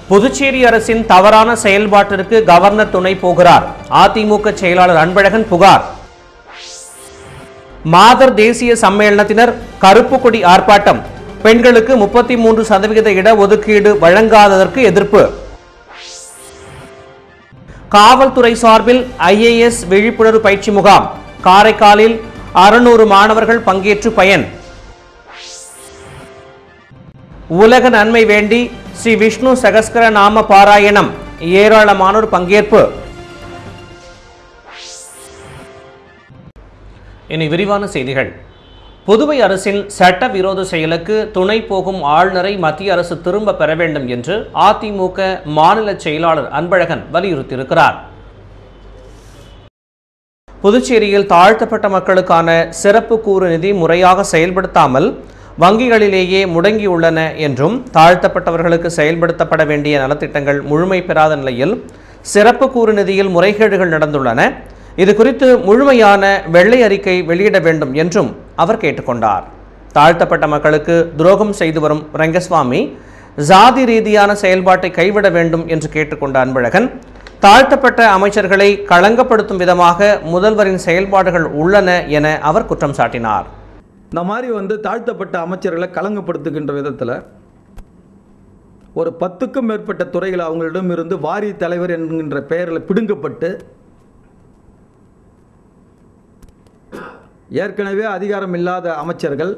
புதுச்சேரி அரசின் தவறான செயல்பாட்டிற்கு கவர்னர் துணை போகிறார் அதிமுக செயலாளர் அன்பழகன் புகார் மாதர் தேசிய சம்மேளனத்தினர் கருப்பு கொடி ஆர்ப்பாட்டம் பெண்களுக்கு முப்பத்தி மூன்று சதவிகித இடஒதுக்கீடு வழங்காததற்கு எதிர்ப்பு காவல்துறை சார்பில் ஐஏஎஸ் விழிப்புணர்வு பயிற்சி முகாம் காரைக்காலில் அறுநூறு மாணவர்கள் பங்கேற்று பயன் உலக நன்மை வேண்டி ஸ்ரீ விஷ்ணு சகஸ்கர நாம பாராயணம் ஏராளமானோர் பங்கேற்பு இனி விரிவான செய்திகள் புதுவை அரசின் சட்டவிரோத செயலுக்கு துணை போகும் ஆளுநரை மத்திய அரசு திரும்ப பெற வேண்டும் என்று அதிமுக மாநில செயலாளர் அன்பழகன் வலியுறுத்தியிருக்கிறார் புதுச்சேரியில் தாழ்த்தப்பட்ட மக்களுக்கான சிறப்பு கூறு நிதி முறையாக செயல்படுத்தாமல் வங்கிகளிலேயே முடங்கியுள்ளன என்றும் தாழ்த்தப்பட்டவர்களுக்கு செயல்படுத்தப்பட வேண்டிய நலத்திட்டங்கள் முழுமை பெறாத நிலையில் சிறப்பு கூறு நிதியில் முறைகேடுகள் நடந்துள்ளன இது குறித்து முழுமையான வெள்ளை அறிக்கை வெளியிட வேண்டும் என்றும் அவர் கேட்டுக்கொண்டார் தாழ்த்தப்பட்ட மக்களுக்கு துரோகம் செய்து வரும் ரங்கசுவாமி ஜாதி ரீதியான செயல்பாட்டை கைவிட வேண்டும் என்று கேட்டுக்கொண்ட அன்பழகன் தாழ்த்தப்பட்ட அமைச்சர்களை களங்கப்படுத்தும் விதமாக முதல்வரின் செயல்பாடுகள் உள்ளன என அவர் குற்றம் சாட்டினார் இந்த மாதிரி வந்து தாழ்த்தப்பட்ட அமைச்சர்களை களங்கப்படுத்துகின்ற விதத்தில் ஒரு பத்துக்கும் மேற்பட்ட துறைகள் அவங்களிடமிருந்து வாரிய தலைவர் என்கின்ற பெயரில் பிடுங்கப்பட்டு ஏற்கனவே அதிகாரம் இல்லாத அமைச்சர்கள்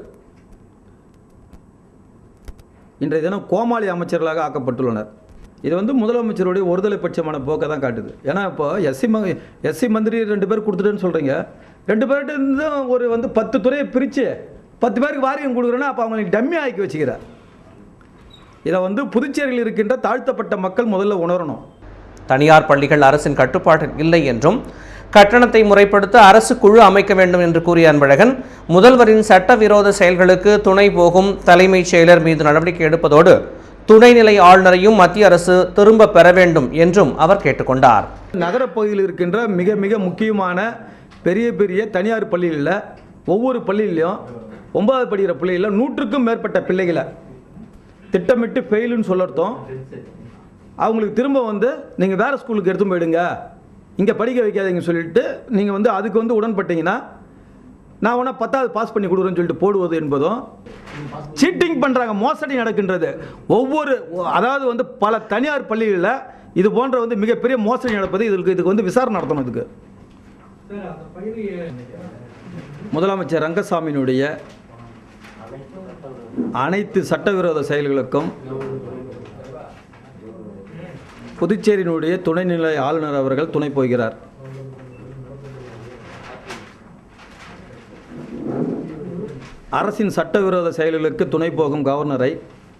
இன்றைய தினம் கோமாளி அமைச்சர்களாக ஆக்கப்பட்டுள்ளனர் இது வந்து முதலமைச்சருடைய ஒருதலை பட்சமான போக்கை தான் காட்டுது ஏன்னா இப்போ எஸ்சி ம எஸ்சி மந்திரி ரெண்டு பேர் கொடுத்துட்டேன்னு சொல்கிறீங்க ரெண்டு பேர்கிட்ட இருந்து ஒரு வந்து பத்து துறையை பிரித்து பத்து பேருக்கு வாரியம் கொடுக்குறேன்னா அப்போ அவங்களை டம்மி ஆக்கி வச்சுக்கிறார் இதை வந்து புதுச்சேரியில் இருக்கின்ற தாழ்த்தப்பட்ட மக்கள் முதல்ல உணரணும் தனியார் பள்ளிகள் அரசின் கட்டுப்பாட்டில் இல்லை என்றும் கட்டணத்தை முறைப்படுத்த அரசு குழு அமைக்க வேண்டும் என்று கூறிய அன்பழகன் முதல்வரின் சட்டவிரோத செயல்களுக்கு துணை போகும் தலைமைச் செயலர் மீது நடவடிக்கை எடுப்பதோடு துணைநிலை ஆளுநரையும் மத்திய அரசு திரும்ப பெற வேண்டும் என்றும் அவர் கேட்டுக்கொண்டார் நகரப்பகுதியில் இருக்கின்ற மிக மிக முக்கியமான பெரிய பெரிய தனியார் பள்ளிகளில் ஒவ்வொரு பள்ளியிலையும் ஒன்பதாவது படிக்கிற பிள்ளைகளில் நூற்றுக்கும் மேற்பட்ட பிள்ளைகளை திட்டமிட்டு ஃபெயிலுன்னு சொல்லறதும் அவங்களுக்கு திரும்ப வந்து நீங்கள் வேறு ஸ்கூலுக்கு எடுத்து போயிடுங்க இங்கே படிக்க வைக்காதீங்கன்னு சொல்லிட்டு நீங்கள் வந்து அதுக்கு வந்து உடன்பட்டீங்கன்னா நான் வேணா பத்தாவது பாஸ் பண்ணி கொடுக்குறேன்னு சொல்லிட்டு போடுவது என்பதும் சீட்டிங் பண்ணுறாங்க மோசடி நடக்கின்றது ஒவ்வொரு அதாவது வந்து பல தனியார் பள்ளிகளில் இது போன்ற வந்து மிகப்பெரிய மோசடி நடப்பது இதுக்கு இதுக்கு வந்து விசாரணை நடத்தணும் இதுக்கு முதலமைச்சர் ரங்கசாமியினுடைய அனைத்து சட்டவிரோத செயல்களுக்கும் புதுச்சேரியினுடைய துணைநிலை ஆளுநர் அவர்கள் துணை போகிறார் அரசின் சட்டவிரோத செயல்களுக்கு துணை போகும் கவர்னரை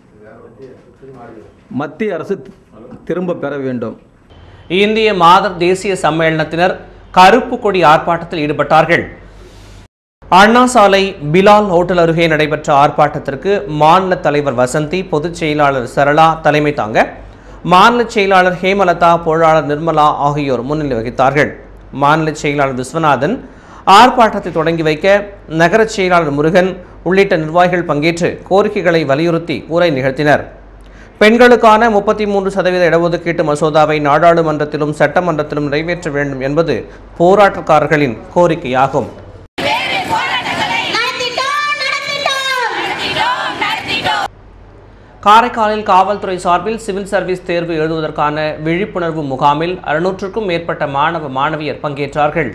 மத்திய அரசு திரும்ப பெற வேண்டும் இந்திய மாதர் தேசிய சம்மேளனத்தினர் கருப்பு கொடி ஆர்ப்பாட்டத்தில் ஈடுபட்டார்கள் அண்ணா சாலை பிலால் ஹோட்டல் அருகே நடைபெற்ற ஆர்ப்பாட்டத்திற்கு மாநில தலைவர் வசந்தி பொதுச் செயலாளர் சரளா தலைமை தாங்க மாநில செயலாளர் ஹேமலதா பொருளாளர் நிர்மலா ஆகியோர் முன்னிலை வகித்தார்கள் மாநில செயலாளர் விஸ்வநாதன் ஆர்ப்பாட்டத்தை தொடங்கி வைக்க நகர செயலாளர் முருகன் உள்ளிட்ட நிர்வாகிகள் பங்கேற்று கோரிக்கைகளை வலியுறுத்தி உரை நிகழ்த்தினர் பெண்களுக்கான முப்பத்தி மூன்று சதவீத இடஒதுக்கீட்டு மசோதாவை நாடாளுமன்றத்திலும் சட்டமன்றத்திலும் நிறைவேற்ற வேண்டும் என்பது போராட்டக்காரர்களின் கோரிக்கையாகும் நடத்திட்டோம் நடத்திட்டோம் காரைக்காலில் காவல்துறை சார்பில் சிவில் சர்வீஸ் தேர்வு எழுதுவதற்கான விழிப்புணர்வு முகாமில் அறுநூற்றுக்கும் மேற்பட்ட மாணவ மாணவியர் பங்கேற்றார்கள்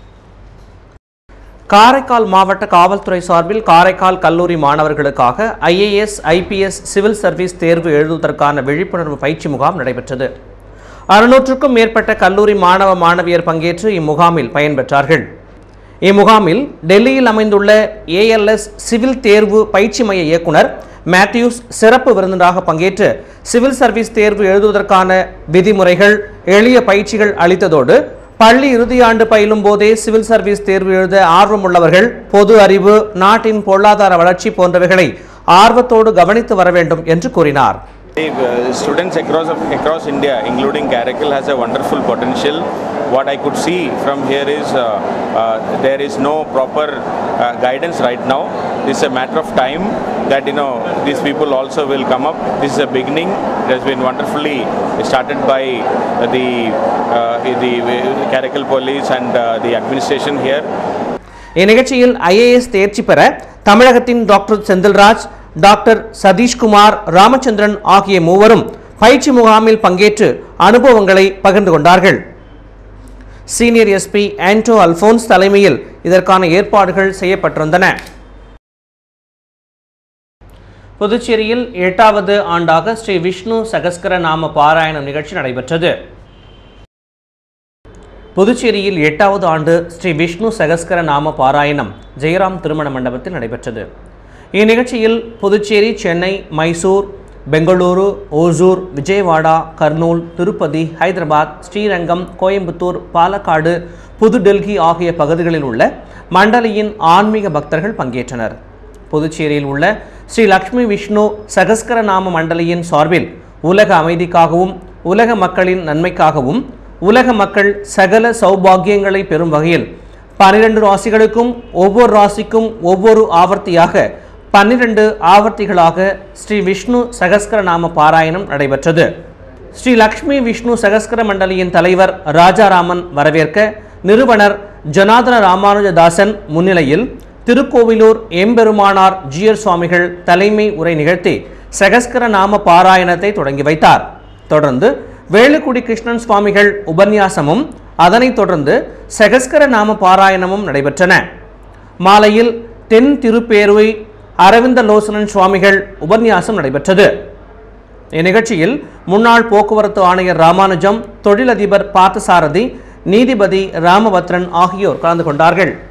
காரைக்கால் மாவட்ட காவல்துறை சார்பில் காரைக்கால் கல்லூரி மாணவர்களுக்காக ஐஏஎஸ் ஐபிஎஸ் சிவில் சர்வீஸ் தேர்வு எழுதுவதற்கான விழிப்புணர்வு பயிற்சி முகாம் நடைபெற்றது அறுநூற்றுக்கும் மேற்பட்ட கல்லூரி மாணவ மாணவியர் பங்கேற்று இம்முகாமில் பயன்பெற்றார்கள் இம்முகாமில் டெல்லியில் அமைந்துள்ள ஏஎல்எஸ் சிவில் தேர்வு பயிற்சி மைய இயக்குனர் மேத்யூஸ் சிறப்பு விருந்தினராக பங்கேற்று சிவில் சர்வீஸ் தேர்வு எழுதுவதற்கான விதிமுறைகள் எளிய பயிற்சிகள் அளித்ததோடு பள்ளி இறுதியாண்டு பயிலும் போதே சிவில் சர்வீஸ் தேர்வு எழுத ஆர்வமுள்ளவர்கள் பொது அறிவு நாட்டின் பொருளாதார வளர்ச்சி போன்றவைகளை ஆர்வத்தோடு கவனித்து வர வேண்டும் என்று கூறினார் Uh, students across across India, including Karakal, has a wonderful potential. What I could see from here is uh, uh, there is no proper uh, guidance right now. This is a matter of time that you know these people also will come up. This is a beginning. It has been wonderfully started by uh, the uh, the Caracal police and uh, the administration here. இந்நிகழ்ச்சியில் IAS தேர்ச்சி பெற தமிழகத்தின் doctor Senthilraj doctor Sathishkumar Ramachandran ஆகிய மூவரும் பயிற்சி முகாமில் பங்கேற்று அனுபவங்களை பகிர்ந்து கொண்டார்கள் சீனியர் எஸ்பி ஆண்டோ அல்போன்ஸ் தலைமையில் இதற்கான ஏற்பாடுகள் செய்யப்பட்டிருந்தன புதுச்சேரியில் எட்டாவது ஆண்டாக ஸ்ரீ விஷ்ணு சகஸ்கர நாம பாராயணம் நிகழ்ச்சி நடைபெற்றது புதுச்சேரியில் எட்டாவது ஆண்டு ஸ்ரீ விஷ்ணு சகஸ்கர நாம பாராயணம் ஜெயராம் திருமண மண்டபத்தில் நடைபெற்றது இந்நிகழ்ச்சியில் புதுச்சேரி சென்னை மைசூர் பெங்களூரு ஓசூர் விஜயவாடா கர்னூல் திருப்பதி ஹைதராபாத் ஸ்ரீரங்கம் கோயம்புத்தூர் பாலக்காடு புதுடெல்லி ஆகிய பகுதிகளில் உள்ள மண்டலியின் ஆன்மீக பக்தர்கள் பங்கேற்றனர் புதுச்சேரியில் உள்ள ஸ்ரீ லக்ஷ்மி விஷ்ணு சகஸ்கர நாம மண்டலியின் சார்பில் உலக அமைதிக்காகவும் உலக மக்களின் நன்மைக்காகவும் உலக மக்கள் சகல சௌபாகியங்களை பெறும் வகையில் பன்னிரண்டு ராசிகளுக்கும் ஒவ்வொரு ராசிக்கும் ஒவ்வொரு ஆவர்த்தியாக பன்னிரண்டு ஆவர்த்திகளாக ஸ்ரீ விஷ்ணு சகஸ்கர நாம பாராயணம் நடைபெற்றது ஸ்ரீ லக்ஷ்மி விஷ்ணு சகஸ்கர மண்டலியின் தலைவர் ராஜாராமன் வரவேற்க நிறுவனர் ஜனாதன ராமானுஜதாசன் முன்னிலையில் திருக்கோவிலூர் எம்பெருமானார் ஜியர் சுவாமிகள் தலைமை உரை நிகழ்த்தி சகஸ்கர நாம பாராயணத்தை தொடங்கி வைத்தார் தொடர்ந்து வேலுக்குடி கிருஷ்ணன் சுவாமிகள் உபன்யாசமும் அதனைத் தொடர்ந்து சகஸ்கர நாம பாராயணமும் நடைபெற்றன மாலையில் தென் திருப்பேருவை அரவிந்த லோசனன் சுவாமிகள் உபன்யாசம் நடைபெற்றது இந்நிகழ்ச்சியில் முன்னாள் போக்குவரத்து ஆணையர் ராமானுஜம் தொழிலதிபர் பார்த்தசாரதி நீதிபதி ராமபத்ரன் ஆகியோர் கலந்து கொண்டார்கள்